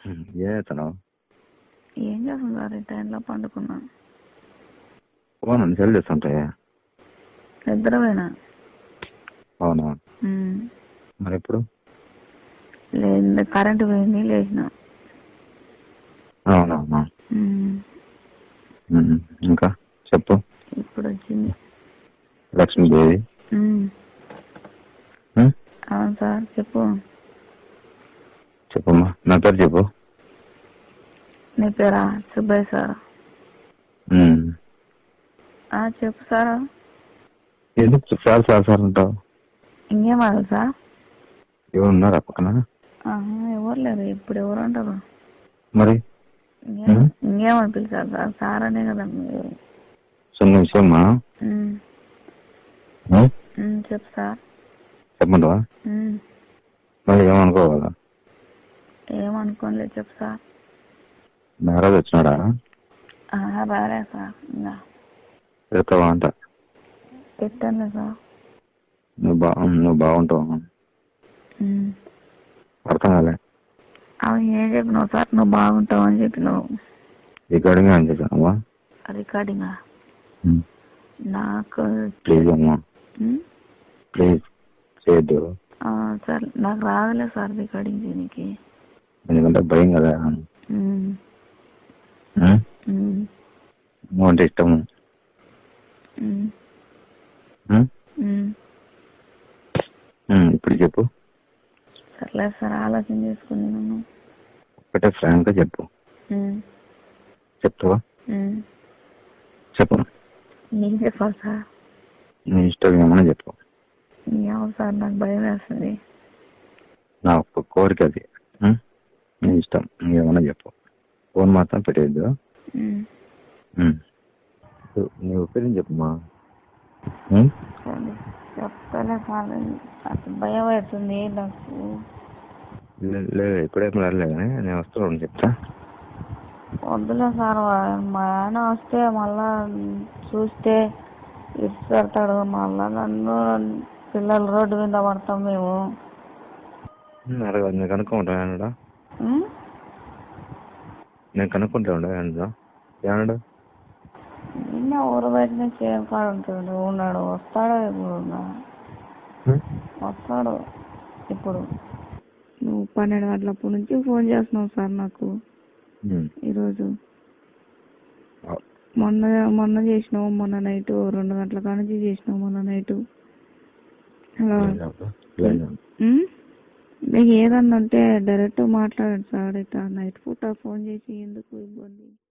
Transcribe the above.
ఉమ్, ఏం చేస్తున్నావు ఏం చేస్తాం సార్ ఈ టైంలో పండుకున్నా ఫోన్ అని సెల్ చేస్తుంటే నిద్రపోయినా అవునా ఉమ్. మరి ఇప్పుడు లేదు కరెంటు పోయింది లేచిన అవునవునా ఉమ్. ఉమ్, ఇంకా చెప్పు ఇప్పుడు వచ్చింది లక్ష్మీదేవి ఉమ్. ఉమ్, అవును సార్ చెప్పు చెప్పమ్మా నా పేరు చెప్పు నీ పేరా సుబ్బయ్య సార్ ఉమ్, ఆ, చెప్పు సార్ ఎందుకు సార్ సార్ సార్ అంటావు ఇంకేం అడగదు సార్ ఎవరు ఉన్నారా పక్కన ఆహా, ఎవరు లేరు ఇప్పుడు ఎవరు అంటారు మరి ఇంకేం ఉమ్. ఇంకేమని పిలిచారు సార్ సార్ అనే కదా మీరు చిన్న విషయమ్మా ఉమ్. ఉమ్, ఉమ్, చెప్పు సార్ చెప్పమంటావా ఉమ్. మళ్ళీ ఏమనుకోవాలా ఏమనుకోలేదు చెప్పు సార్ నారాజు వచ్చినాడా ఆహా, రాలే సార్ ఇంకా పెడతావా అంట పెట్టండి సార్ నువ్వు బా నువ్వు బాగుంటావు ఉమ్. అర్థం కాలే అవి ఏం చెప్పినావు సార్ నువ్వు బాగుంటావు అని చెప్పినావు రికార్డింగ్ అని చెప్పానమ్మా రికార్డింగ్ నాకు ప్లీజ్ అమ్మా ఉమ్? ప్లీజ్ చేయొద్దు ఆ, సార్ నాకు రాదులే సార్ రికార్డింగ్ చేయడానికి ఎందుకంటే భయం కదా ఉమ్. ఉమ్? ఉమ్. నువ్వు అంటే ఇష్టము ఉమ్. ఉమ్? ఉమ్. ఉమ్, ఇప్పుడు చెప్పు సర్లే సార్ ఆలోచన చేసుకుని నన్ను ఒకటే ఫ్రాంక్ గా చెప్పు ఉమ్. చెప్తావా ఉమ్. చెప్పు ఏం చెప్పాలి సార్ నీ ఇష్టం ఏమన్నా చెప్పు ఏమో సార్ నాకు భయం వేస్తుంది నా ఒక్క కోరిక అది ఉమ్? నీ ఇష్టం ఏమన్నా చెప్పు ఫోన్ మాత్రం పెట్టేయద్దు ఉమ్. ఉమ్. నీ ఒపీనియన్ చెప్పమ్మా ఉమ్? సరే చెప్తాలే సార్ నాకు భయం వేస్తుంది నాకు లే- లేదు ఇప్పుడేం రాలే కానీ నేను వస్తున్నాను చెప్తా వద్దులే సార్ వా- మా ఆయన వస్తే మళ్ళా చూస్తే ఇటు పెడతాడు మళ్ళా నన్ను పిల్లలు రోడ్డు మీద పడతాం మేము ఉమ్, అడగదు నేను కనుక్కుంటా ఏమన్నాడా ఉమ్? నేను కనుక్కుంటా ఉండే ఏమన్నా ఏమన్నాడు నిన్న ఊరు బయట నుంచి ఏం కాడు ఉంటాడు ఉన్నాడు వస్తాడో ఇప్పుడు ఉన్నా ఉమ్? వస్తాడు ఇప్పుడు నువ్వు పన్నెండు గంటలప్పటి నుంచి ఫోన్ చేస్తున్నావు సార్ నాకు ఉమ్. ఈరోజు అవ్- మొన్న మొన్న చేసినావు మొన్న నైట్ రెండు గంటల కాడ నుంచి చేసినావు మొన్న నైట్ హలో లేదు, లేదు. ఉమ్? మీకు ఏదన్నా ఉంటే డైరెక్ట్ మాట్లాడండి సార్ ఇట్లా నైట్ పూట ఫోన్ చేసి ఎందుకు ఇబ్బంది